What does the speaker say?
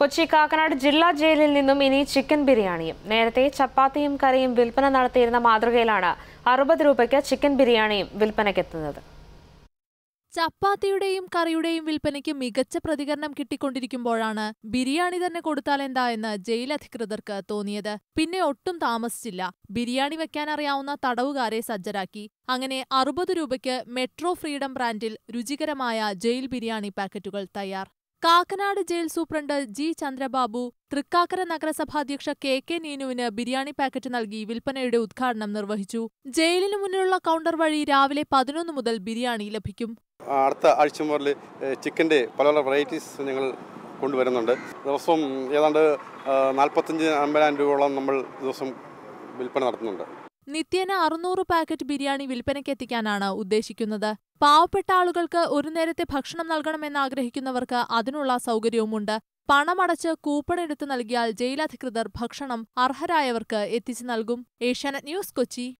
കൊച്ചി കാക്കനാട് ജില്ലാ ജയിലിൽ നിന്നും ഇനി ചിക്കൻ ബിരിയാണിയും നേരത്തെ ചപ്പാത്തിയും കറിയും വിൽപ്പന നടത്തിയിരുന്ന മാതൃകയിലാണ് അറുപത് രൂപയ്ക്ക് ചിക്കൻ ബിരിയാണിയും വിൽപ്പനയ്ക്കെത്തുന്നത് ചപ്പാത്തിയുടെയും കറിയുടെയും വിൽപ്പനയ്ക്ക് മികച്ച പ്രതികരണം കിട്ടിക്കൊണ്ടിരിക്കുമ്പോഴാണ് ബിരിയാണി തന്നെ കൊടുത്താലെന്താ എന്ന് ജയിൽ അധികൃതർക്ക് തോന്നിയത് പിന്നെ ഒട്ടും താമസിച്ചില്ല ബിരിയാണി വെക്കാൻ അറിയാവുന്ന തടവുകാരെ സജ്ജരാക്കി അങ്ങനെ അറുപത് രൂപയ്ക്ക് മെട്രോ ഫ്രീഡം ബ്രാൻഡിൽ രുചികരമായ ജയിൽ ബിരിയാണി പാക്കറ്റുകൾ തയ്യാർ Kakkanad jail superintendent G Chandrababu Thrikkakara നഗരസഭാധ്യക്ഷ കെ കെ നീനുവിന് ബിരിയാണി പാക്കറ്റ് നൽകി വിൽപ്പനയുടെ ഉദ്ഘാടനം നിർവഹിച്ചു ജയിലിനു മുന്നിലുള്ള കൗണ്ടർ വഴി രാവിലെ പതിനൊന്ന് മുതൽ ബിരിയാണി ലഭിക്കും അടുത്ത ആഴ്ച മുതൽ ചിക്കൻ്റെ പല പല വെറൈറ്റീസ് ഞങ്ങൾ കൊണ്ടുവരുന്നുണ്ട് ദിവസവും ഏതാണ്ട് നാൽപ്പത്തഞ്ച് അമ്പതിനായിരം രൂപയോളം നമ്മൾ ദിവസം വിൽപ്പന നടത്തുന്നുണ്ട് നിത്യേന അറുന്നൂറ് പാക്കറ്റ് ബിരിയാണി വിൽപ്പനയ്ക്കെത്തിക്കാനാണ് ഉദ്ദേശിക്കുന്നത് പാവപ്പെട്ട ആളുകൾക്ക് ഒരു നേരത്തെ ഭക്ഷണം നൽകണമെന്ന് ആഗ്രഹിക്കുന്നവർക്ക് അതിനുള്ള സൗകര്യവുമുണ്ട് പണമടച്ച് കൂപ്പൺ എടുത്ത് നൽകിയാൽ ജയിലധികൃതർ ഭക്ഷണം അർഹരായവർക്ക് എത്തിച്ചു നൽകും ഏഷ്യാനെറ്റ് ന്യൂസ് കൊച്ചി